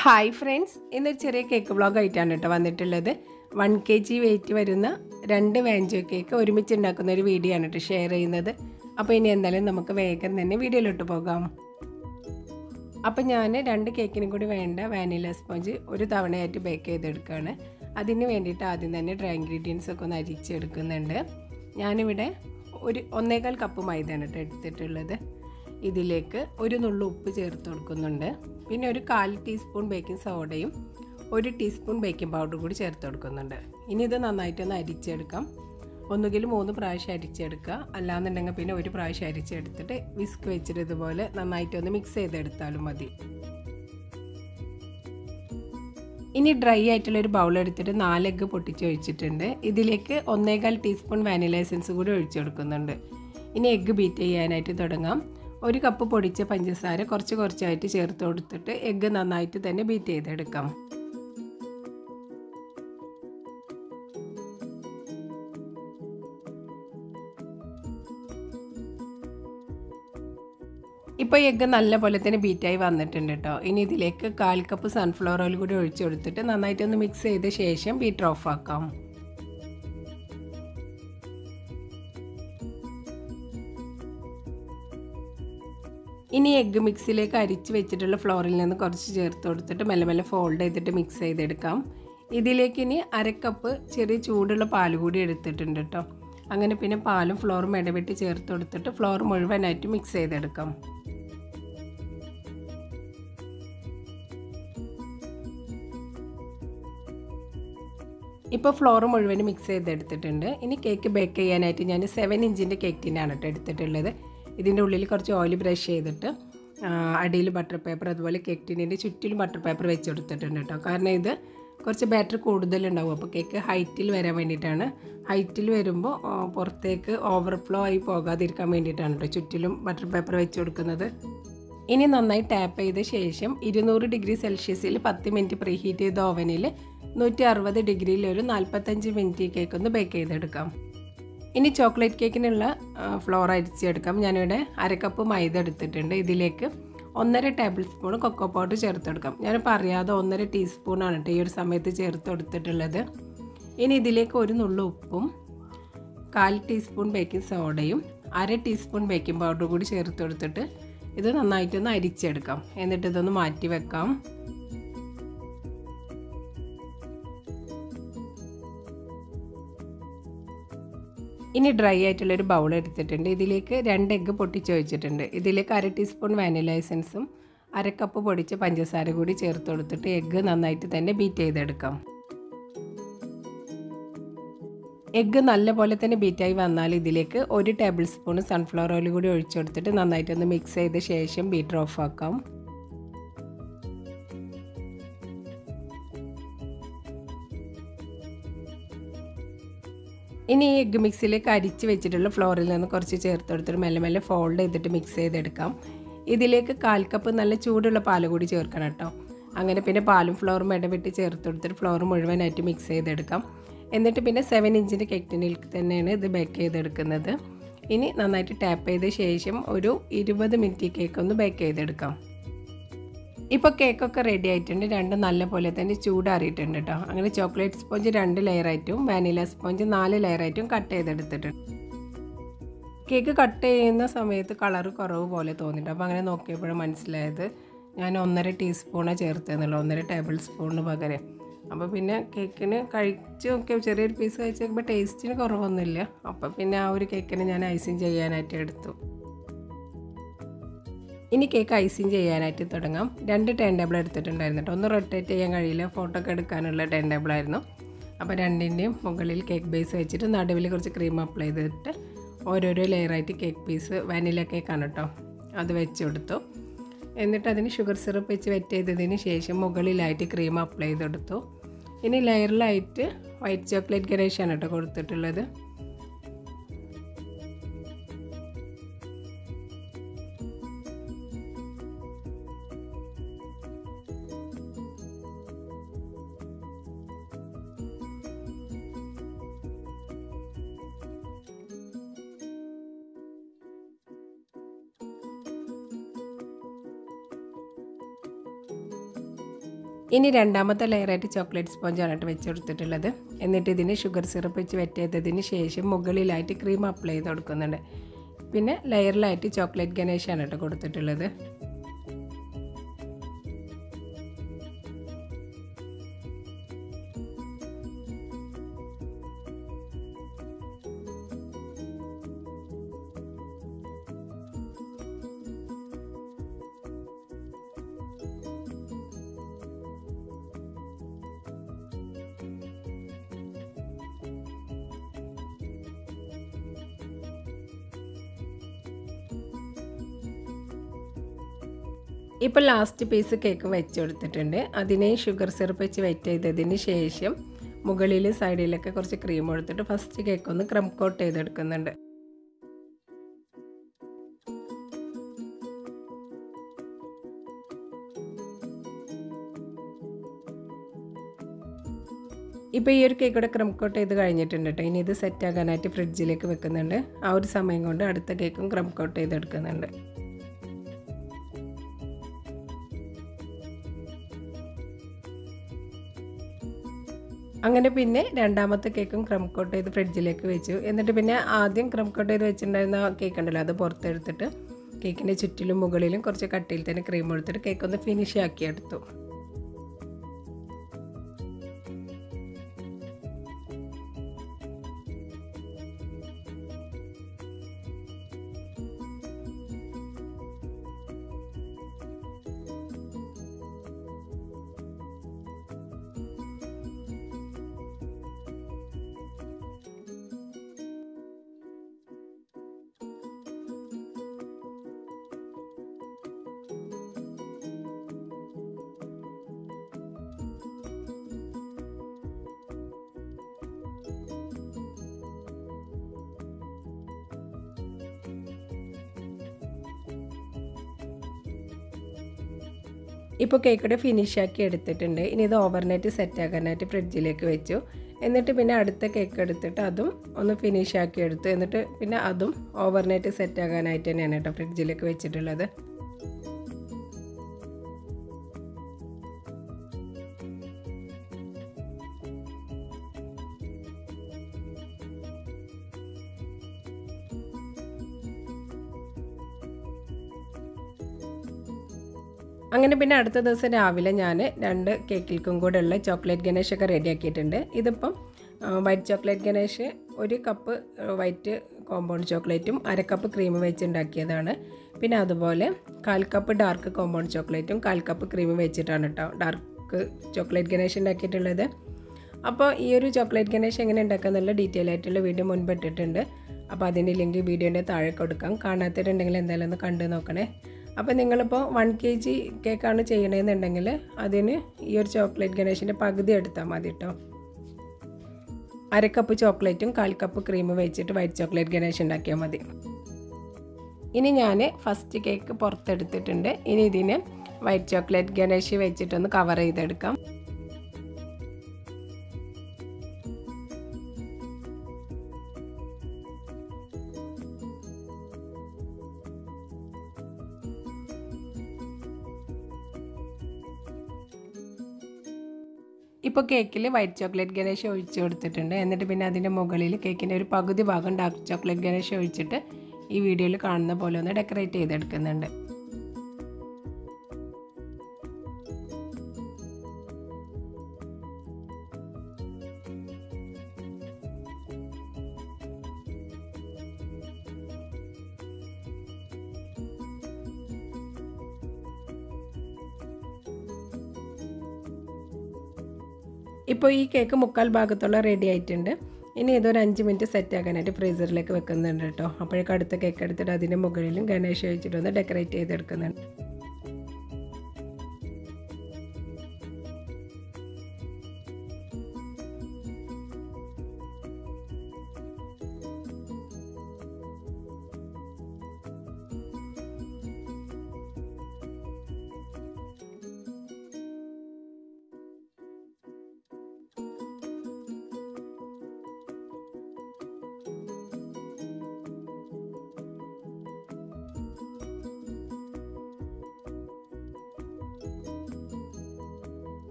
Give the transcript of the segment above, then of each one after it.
hi friends ഇന്നൊരു ചെറിയ cake vlog ആയിട്ടാണ് കേട്ടോ വന്നിട്ടുള്ളത് വൺ കെ ജി വെയിറ്റ് വരുന്ന രണ്ട് വാഞ്ചോ കേക്ക് ഒരുമിച്ച് ഉണ്ടാക്കുന്ന ഒരു വീഡിയോ ആണ് കേട്ടോ ഷെയർ ചെയ്യുന്നത് അപ്പോൾ ഇനി എന്തായാലും നമുക്ക് വേഗം തന്നെ വീഡിയോയിലോട്ട് പോകാം അപ്പോൾ ഞാൻ രണ്ട് കേക്കിനും കൂടി വേണ്ട വാനില സ്പോഞ്ച് ഒരു തവണയായിട്ട് ബേക്ക് ചെയ്തെടുക്കുകയാണ് അതിന് വേണ്ടിയിട്ട് ആദ്യം തന്നെ ഡ്രൈ ഇൻഗ്രീഡിയൻസ് ഒക്കെ ഒന്ന് അരിച്ചെടുക്കുന്നുണ്ട് ഞാനിവിടെ ഒരു ഒന്നേകാൽ കപ്പ് മൈദയാണ് കേട്ടോ എടുത്തിട്ടുള്ളത് ഇതിലേക്ക് ഒരു നുള്ളു ഉപ്പ് ചേർത്ത് കൊടുക്കുന്നുണ്ട് പിന്നെ ഒരു കാൽ ടീസ്പൂൺ ബേക്കിംഗ് സോഡയും ഒരു ടീസ്പൂൺ ബേക്കിംഗ് പൗഡർ കൂടി ചേർത്ത് കൊടുക്കുന്നുണ്ട് ഇനി ഇത് നന്നായിട്ടൊന്ന് അരിച്ചെടുക്കാം ഒന്നുകിൽ മൂന്ന് പ്രാവശ്യം അരിച്ചെടുക്കുക അല്ലാന്നുണ്ടെങ്കിൽ പിന്നെ ഒരു പ്രാവശ്യം അരിച്ചെടുത്തിട്ട് വിസ്ക് വെച്ചിട്ട് ഇതുപോലെ നന്നായിട്ടൊന്ന് മിക്സ് ചെയ്തെടുത്താലും മതി ഇനി ഡ്രൈ ആയിട്ടുള്ള ഒരു ബൗൾ എടുത്തിട്ട് നാല് എഗ്ഗ് പൊട്ടിച്ച് ഒഴിച്ചിട്ടുണ്ട് ഇതിലേക്ക് ഒന്നേകാൽ ടീസ്പൂൺ വാനില എസൻസ് കൂടി ഒഴിച്ചു കൊടുക്കുന്നുണ്ട് ഇനി എഗ്ഗ് ബീറ്റ് ചെയ്യാനായിട്ട് തുടങ്ങാം ഒരു കപ്പ് പൊടിച്ച പഞ്ചസാര കുറച്ച് കുറച്ചായിട്ട് ചേർത്ത് കൊടുത്തിട്ട് എഗ്ഗ് നന്നായിട്ട് തന്നെ ബീറ്റ് ചെയ്തെടുക്കാം ഇപ്പോൾ എഗ്ഗ് നല്ല പോലെ തന്നെ ബീറ്റായി വന്നിട്ടുണ്ട് കേട്ടോ ഇനി ഇതിലേക്ക് കാൽ കപ്പ് സൺഫ്ലവർ ഓയിൽ കൂടി ഒഴിച്ചു കൊടുത്തിട്ട് നന്നായിട്ടൊന്ന് മിക്സ് ചെയ്ത ശേഷം ബീറ്റർ ഓഫ് ആക്കാം ഇനി എഗ്ഗ് മിക്സിലേക്ക് അരിച്ച് വെച്ചിട്ടുള്ള ഫ്ലോറിൽ നിന്ന് കുറച്ച് ചേർത്ത് കൊടുത്തിട്ട് മെല്ലെ മെല്ലെ ഫോൾഡ് ചെയ്തിട്ട് മിക്സ് ചെയ്തെടുക്കാം ഇതിലേക്ക് ഇനി അരക്കപ്പ് ചെറിയ ചൂടുള്ള പാൽ കൂടി എടുത്തിട്ടുണ്ട് കേട്ടോ അങ്ങനെ പിന്നെ പാലും ഫ്ലോറും ഇടവിട്ട് ചേർത്ത് കൊടുത്തിട്ട് ഫ്ലോർ മുഴുവനായിട്ട് മിക്സ് ചെയ്തെടുക്കാം ഇപ്പോൾ ഫ്ലോർ മുഴുവൻ മിക്സ് ചെയ്തെടുത്തിട്ടുണ്ട് ഇനി കേക്ക് ബേക്ക് ചെയ്യാനായിട്ട് ഞാൻ സെവൻ ഇഞ്ചിൻ്റെ കേക്ക് ടിന്നാണ് കേട്ടോ എടുത്തിട്ടുള്ളത് ഇതിൻ്റെ ഉള്ളിൽ കുറച്ച് ഓയിൽ ബ്രഷ് ചെയ്തിട്ട് അടിയിൽ ബട്ടർ പേപ്പർ അതുപോലെ കേക്ക് ടിന്നിൻ്റെ ചുറ്റിലും ബട്ടർ പേപ്പർ വെച്ച് കൊടുത്തിട്ടുണ്ട് കേട്ടോ കാരണം ഇത് കുറച്ച് ബാറ്റർ കൂടുതലുണ്ടാവും അപ്പോൾ കേക്ക് ഹൈറ്റിൽ വരാൻ വേണ്ടിയിട്ടാണ് ഹൈറ്റിൽ വരുമ്പോൾ പുറത്തേക്ക് ഓവർഫ്ലോ ആയി പോകാതിരിക്കാൻ വേണ്ടിയിട്ടാണ് കേട്ടോ ചുറ്റിലും ബട്ടർ പേപ്പർ വെച്ച് കൊടുക്കുന്നത് ഇനി നന്നായി ടാപ്പ് ചെയ്ത ശേഷം ഇരുന്നൂറ് ഡിഗ്രി സെൽഷ്യസിൽ പത്ത് മിനിറ്റ് പ്രീ ഹീറ്റ് ചെയ്ത ഓവനിൽ നൂറ്റി അറുപത് ഡിഗ്രിയിൽ ഒരു നാൽപ്പത്തഞ്ച് മിനിറ്റ് കേക്ക് ഒന്ന് ബേക്ക് ചെയ്തെടുക്കാം ഇനി ചോക്ലേറ്റ് കേക്കിനുള്ള ഫ്ലോർ അരിച്ചെടുക്കാം ഞാനിവിടെ അരക്കപ്പ് മൈദ എടുത്തിട്ടുണ്ട് ഇതിലേക്ക് ഒന്നര ടേബിൾ സ്പൂൺ കൊക്കോ പൗഡർ ചേർത്ത് കൊടുക്കാം ഞാനിപ്പോൾ അറിയാതെ ഒന്നര ടീസ്പൂണാണ് കേട്ടോ ഈ ഒരു സമയത്ത് ചേർത്ത് കൊടുത്തിട്ടുള്ളത് ഇനി ഇതിലേക്ക് ഒരു നുള്ളു ഉപ്പും കാൽ ടീസ്പൂൺ ബേക്കിംഗ് സോഡയും അര ടീസ്പൂൺ ബേക്കിംഗ് പൗഡർ കൂടി ചേർത്ത് കൊടുത്തിട്ട് ഇത് നന്നായിട്ടൊന്ന് അരിച്ചെടുക്കാം എന്നിട്ട് ഇതൊന്ന് മാറ്റി വെക്കാം ഇനി ഡ്രൈ ആയിട്ടുള്ളൊരു ബൗൾ എടുത്തിട്ടുണ്ട് ഇതിലേക്ക് രണ്ട് എഗ്ഗ് പൊട്ടിച്ച് വെച്ചിട്ടുണ്ട് ഇതിലേക്ക് അര ടീസ്പൂൺ വാനില എസൻസും അര കപ്പ് പൊടിച്ച പഞ്ചസാര കൂടി ചേർത്ത് കൊടുത്തിട്ട് എഗ്ഗ് നന്നായിട്ട് തന്നെ ബീറ്റ് ചെയ്തെടുക്കാം എഗ്ഗ് നല്ല പോലെ തന്നെ ബീറ്റായി വന്നാൽ ഇതിലേക്ക് ഒരു ടേബിൾ സ്പൂൺ സൺഫ്ലവർ ഓയിൽ കൂടി ഒഴിച്ചു കൊടുത്തിട്ട് നന്നായിട്ടൊന്ന് മിക്സ് ചെയ്ത ശേഷം ബീറ്റർ ഓഫ് ആക്കാം ഇനി ഈ എഗ്ഗ് മിക്സിലേക്ക് അരിച്ച് വെച്ചിട്ടുള്ള ഫ്ലോറിൽ നിന്ന് കുറച്ച് ചേർത്ത് കൊടുത്തിട്ട് മെല്ലെ മെല്ലെ ഫോൾഡ് ചെയ്തിട്ട് മിക്സ് ചെയ്തെടുക്കാം ഇതിലേക്ക് കാൽ കപ്പ് നല്ല ചൂടുള്ള പാൽ കൂടി ചേർക്കണം കേട്ടോ അങ്ങനെ പിന്നെ പാലും ഫ്ലോറും ഇടവിട്ട് ചേർത്ത് കൊടുത്തിട്ട് ഫ്ലോർ മുഴുവനായിട്ട് മിക്സ് ചെയ്തെടുക്കാം എന്നിട്ട് പിന്നെ സെവൻ ഇഞ്ചിൻ്റെ കേക്കിനിൽ തന്നെയാണ് ഇത് ബേക്ക് ചെയ്തെടുക്കുന്നത് ഇനി നന്നായിട്ട് ടാപ്പ് ചെയ്ത ശേഷം ഒരു ഇരുപത് മിനിറ്റ് കേക്ക് ഒന്ന് ബേക്ക് ചെയ്തെടുക്കാം ഇപ്പോൾ കേക്കൊക്കെ റെഡി ആയിട്ടുണ്ട് രണ്ടും നല്ല പോലെ തന്നെ ചൂടാറിയിട്ടുണ്ട് കേട്ടോ അങ്ങനെ ചോക്ലേറ്റ് സ്പോഞ്ച് രണ്ട് ലെയറായിട്ടും വാനില സ്പോഞ്ച് നാല് ലെയറായിട്ടും കട്ട് ചെയ്തെടുത്തിട്ടുണ്ട് കേക്ക് കട്ട് ചെയ്യുന്ന സമയത്ത് കളർ കുറവ് പോലെ തോന്നിയിട്ട് അപ്പോൾ അങ്ങനെ നോക്കിയപ്പോഴും മനസ്സിലായത് ഞാൻ ഒന്നര ടീസ്പൂണാണ് ചേർത്തെന്നുള്ളൂ ഒന്നര ടേബിൾ സ്പൂണിന് പകരം അപ്പോൾ പിന്നെ കേക്കിന് കഴിച്ച് നോക്കിയ ചെറിയൊരു പീസ് കഴിച്ച് നോക്കുമ്പോൾ ടേസ്റ്റിന് കുറവൊന്നുമില്ല അപ്പോൾ പിന്നെ ആ ഒരു കേക്കിന് ഞാൻ ഐസിങ് ചെയ്യാനായിട്ട് എടുത്തു ഇനി കേക്ക് ഐസിങ് ചെയ്യാനായിട്ട് തുടങ്ങാം രണ്ട് ടേൺ ടേബിൾ എടുത്തിട്ടുണ്ടായിരുന്നു കേട്ടോ ഒന്ന് റൊട്ടേറ്റ് ചെയ്യാൻ കഴിയില്ല ഫോട്ടോ ഒക്കെ എടുക്കാനുള്ള ടേൺ ടേബിൾ ആയിരുന്നു അപ്പോൾ രണ്ടിൻ്റെയും മുകളിൽ കേക്ക് ബേസ് വെച്ചിട്ട് നടുവിൽ കുറച്ച് ക്രീം അപ്ലൈ ചെയ്തിട്ട് ഓരോരോ ലെയറായിട്ട് കേക്ക് പീസ് വാനില കേക്കാണ് കേട്ടോ അത് വെച്ച് കൊടുത്തു എന്നിട്ട് അതിന് ഷുഗർ സിറപ്പ് വെച്ച് വെറ്റ് ചെയ്തതിന് ശേഷം മുകളിലായിട്ട് ക്രീം അപ്ലൈ ചെയ്ത് കൊടുത്തു ഇനി ലെയറിലായിട്ട് വൈറ്റ് ചോക്ലേറ്റ് ഗണേഷാണ് കേട്ടോ കൊടുത്തിട്ടുള്ളത് ഇനി രണ്ടാമത്തെ ലെയറായിട്ട് ചോക്ലേറ്റ് സ്പോഞ്ചാണ് കേട്ടോ വെച്ച് കൊടുത്തിട്ടുള്ളത് എന്നിട്ട് ഇതിന് ഷുഗർ സിറപ്പ് വെച്ച് വെറ്റ് ചെയ്തതിന് ശേഷം മുകളിലായിട്ട് ക്രീം അപ്ലൈ ചെയ്ത് കൊടുക്കുന്നുണ്ട് പിന്നെ ലെയറിലായിട്ട് ചോക്ലേറ്റ് ഗണേഷാണ് കേട്ടോ കൊടുത്തിട്ടുള്ളത് ഇപ്പോൾ ലാസ്റ്റ് പീസ് കേക്ക് വെച്ച് കൊടുത്തിട്ടുണ്ട് അതിനെ ഷുഗർ സിറപ്പ് വെച്ച് വെറ്റ് ചെയ്തതിന് ശേഷം മുകളിൽ സൈഡിലൊക്കെ കുറച്ച് ക്രീം കൊടുത്തിട്ട് ഫസ്റ്റ് കേക്ക് ഒന്ന് ക്രം കോട്ട് ചെയ്തെടുക്കുന്നുണ്ട് ഇപ്പോൾ ഈ ഒരു കേക്ക് കൂടെ ക്രം കോട്ട് ചെയ്ത് കഴിഞ്ഞിട്ടുണ്ട് കേട്ടോ ഇനി ഇത് സെറ്റ് ആകാനായിട്ട് ഫ്രിഡ്ജിലേക്ക് വെക്കുന്നുണ്ട് ആ ഒരു സമയം കൊണ്ട് അടുത്ത കേക്കും ക്രം കോട്ട് ചെയ്തെടുക്കുന്നുണ്ട് അങ്ങനെ പിന്നെ രണ്ടാമത്തെ കേക്കും ക്രം കോട്ട് ചെയ്ത് ഫ്രിഡ്ജിലേക്ക് വെച്ചു എന്നിട്ട് പിന്നെ ആദ്യം ക്രം കോട്ട് ചെയ്ത് വെച്ചിട്ടുണ്ടായിരുന്ന കേക്ക് ഉണ്ടല്ലോ അത് പുറത്തെടുത്തിട്ട് കേക്കിൻ്റെ ചുറ്റിലും മുകളിലും കുറച്ച് കട്ടിയിൽ തന്നെ ക്രീം എടുത്തിട്ട് കേക്ക് ഒന്ന് ഫിനിഷ് ആക്കി എടുത്തു ഇപ്പോൾ കേക്കോടെ ഫിനിഷ് ആക്കി എടുത്തിട്ടുണ്ട് ഇനി ഇത് ഓവർനൈറ്റ് സെറ്റ് ആക്കാനായിട്ട് ഫ്രിഡ്ജിലേക്ക് വെച്ചു എന്നിട്ട് പിന്നെ അടുത്ത കേക്ക് എടുത്തിട്ട് അതും ഒന്ന് ഫിനിഷ് ആക്കി എടുത്തു എന്നിട്ട് പിന്നെ അതും ഓവർനൈറ്റ് സെറ്റ് ആക്കാനായിട്ട് തന്നെയാണ് കേട്ടോ ഫ്രിഡ്ജിലേക്ക് വെച്ചിട്ടുള്ളത് അങ്ങനെ പിന്നെ അടുത്ത ദിവസം രാവിലെ ഞാൻ രണ്ട് കേക്കിൽക്കും കൂടെ ഉള്ള ചോക്ലേറ്റ് ഗണേഷൊക്കെ റെഡിയാക്കിയിട്ടുണ്ട് ഇതിപ്പം വൈറ്റ് ചോക്ലേറ്റ് ഗണേഷ് ഒരു കപ്പ് വൈറ്റ് കോമ്പൗണ്ട് ചോക്ലേറ്റും അര കപ്പ് ക്രീം വെച്ചുണ്ടാക്കിയതാണ് പിന്നെ അതുപോലെ കാൽ കപ്പ് ഡാർക്ക് കോമ്പൗണ്ട് ചോക്ലേറ്റും കാൽ കപ്പ് ക്രീം വെച്ചിട്ടാണ് കേട്ടോ ഡാർക്ക് ചോക്ലേറ്റ് ഗണേഷ് ഉണ്ടാക്കിയിട്ടുള്ളത് അപ്പോൾ ഈ ഒരു ചോക്ലേറ്റ് ഗണേഷ് എങ്ങനെ ഉണ്ടാക്കാന്നുള്ള ഡീറ്റെയിൽ ആയിട്ടുള്ള വീഡിയോ മുൻപ് ഇട്ടിട്ടുണ്ട് അപ്പോൾ അതിൻ്റെ ലിങ്ക് വീഡിയോൻ്റെ താഴെ കൊടുക്കാം കാണാത്തവരുണ്ടെങ്കിൽ എന്തായാലും ഒന്ന് കണ്ടു നോക്കണേ അപ്പോൾ നിങ്ങളിപ്പോൾ വൺ കെ ജി കേക്കാണ് ചെയ്യണമെന്നുണ്ടെങ്കിൽ അതിന് ഈ ഒരു ചോക്ലേറ്റ് ഗണേഷിൻ്റെ പകുതി എടുത്താൽ മതി കേട്ടോ അര കപ്പ് ചോക്ലേറ്റും കാൽ കപ്പ് ക്രീമും വെച്ചിട്ട് വൈറ്റ് ചോക്ലേറ്റ് ഗണേഷ് ഉണ്ടാക്കിയാൽ മതി ഇനി ഞാൻ ഫസ്റ്റ് കേക്ക് പുറത്തെടുത്തിട്ടുണ്ട് ഇനി ഇതിനെ വൈറ്റ് ചോക്ലേറ്റ് ഗണേഷ് വെച്ചിട്ടൊന്ന് കവർ ചെയ്തെടുക്കാം ഇപ്പോൾ കേക്കിൽ വൈറ്റ് ചോക്ലേറ്റ് ഗണേഷ് ഒഴിച്ച് കൊടുത്തിട്ടുണ്ട് എന്നിട്ട് പിന്നെ അതിൻ്റെ മുകളിൽ കേക്കിൻ്റെ ഒരു പകുതി ഭാഗം ഡാർക്ക് ചോക്ലേറ്റ് ഗണേഷ് ഒഴിച്ചിട്ട് ഈ വീഡിയോയിൽ കാണുന്ന പോലെ ഒന്ന് ഡെക്കറേറ്റ് ചെയ്തെടുക്കുന്നുണ്ട് ഇപ്പോൾ ഈ കേക്ക് മുക്കാൽ ഭാഗത്തോളം റെഡി ആയിട്ടുണ്ട് ഇനി ഇതൊരു അഞ്ച് മിനിറ്റ് സെറ്റ് ആക്കാനായിട്ട് ഫ്രീസറിലേക്ക് വെക്കുന്നുണ്ട് കേട്ടോ അപ്പോഴേക്കും അടുത്ത കേക്ക് എടുത്തിട്ട് അതിൻ്റെ മുകളിലും ഗണേഷ് വെച്ചിട്ട് ഒന്ന് ഡെക്കറേറ്റ് ചെയ്തെടുക്കുന്നുണ്ട്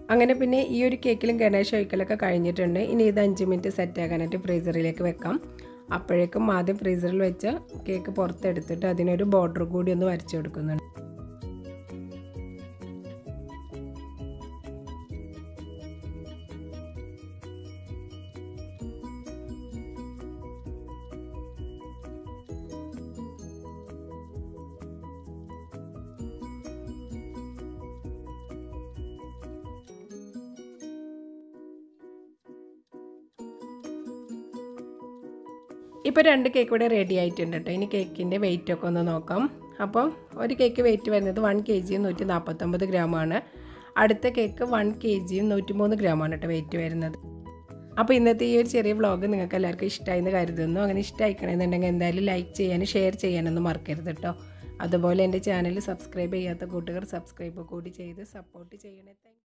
അങ്ങനെ പിന്നെ ഈ ഒരു കേക്കിലും ഗണേശ ഒഴിക്കലൊക്കെ കഴിഞ്ഞിട്ടുണ്ട് ഇനി ഇത് അഞ്ച് മിനിറ്റ് സെറ്റ് ആക്കാനായിട്ട് ഫ്രീസറിലേക്ക് വെക്കാം അപ്പോഴേക്കും ആദ്യം ഫ്രീസറിൽ വെച്ച് കേക്ക് പുറത്തെടുത്തിട്ട് അതിനൊരു ബോർഡർ കൂടി ഒന്ന് വരച്ചു കൊടുക്കുന്നുണ്ട് ഇപ്പോൾ രണ്ട് കേക്ക് ഇവിടെ റെഡി ആയിട്ടുണ്ട് കേട്ടോ ഇനി കേക്കിൻ്റെ വെയിറ്റ് ഒക്കെ ഒന്ന് നോക്കാം അപ്പം ഒരു കേക്ക് വെയിറ്റ് വരുന്നത് വൺ കെ ജിയും നൂറ്റി നാൽപ്പത്തൊമ്പത് ഗ്രാമാണ് അടുത്ത കേക്ക് വൺ കെ ജിയും നൂറ്റിമൂന്ന് ഗ്രാമാണ് കേട്ടോ വെയിറ്റ് വരുന്നത് അപ്പോൾ ഇന്നത്തെ ഈ ഒരു ചെറിയ വ്ളോഗ് നിങ്ങൾക്ക് എല്ലാവർക്കും ഇഷ്ടമായി എന്ന് കരുതുന്നു അങ്ങനെ ഇഷ്ടമായിക്കണമെന്നുണ്ടെങ്കിൽ എന്തായാലും ലൈക്ക് ചെയ്യാനും ഷെയർ ചെയ്യാനൊന്നും മറക്കരുത് കേട്ടോ അതുപോലെ എൻ്റെ ചാനൽ സബ്സ്ക്രൈബ് ചെയ്യാത്ത കൂട്ടുകാർ സബ്സ്ക്രൈബ് കൂടി ചെയ്ത് സപ്പോർട്ട് ചെയ്യണേ താങ്ക്